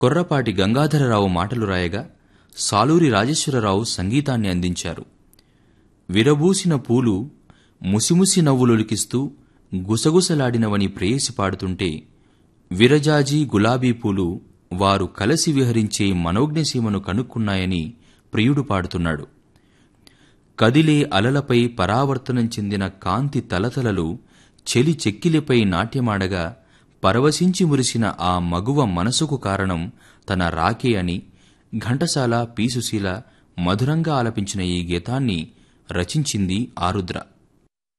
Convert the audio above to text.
కొర్రపాటి గంగాధరరావు మాటలు రాయగా సాలూరి రాజేశ్వరరావు సంగీతాన్ని అందించారు విరబూసిన పూలు ముసిముసి నవ్వులొలికిస్తూ గుసగుసలాడినవని ప్రేయసి పాడుతుంటే విరజాజి గులాబీ పూలు వారు కలసి విహరించే మనోజ్ఞసీమను కనుక్కున్నాయని ప్రియుడు పాడుతున్నాడు కదిలే అలలపై పరావర్తనం చెందిన కాంతి తలతలలు చెలి చెక్కిలిపై నాట్యమాడగా పరవశించి మురిసిన ఆ మగువ మనసుకు కారణం తన రాకే అని ఘంటసాల పీసుశీల మధురంగా ఆలపించిన ఈ గీతాన్ని రచించింది ఆరుద్ర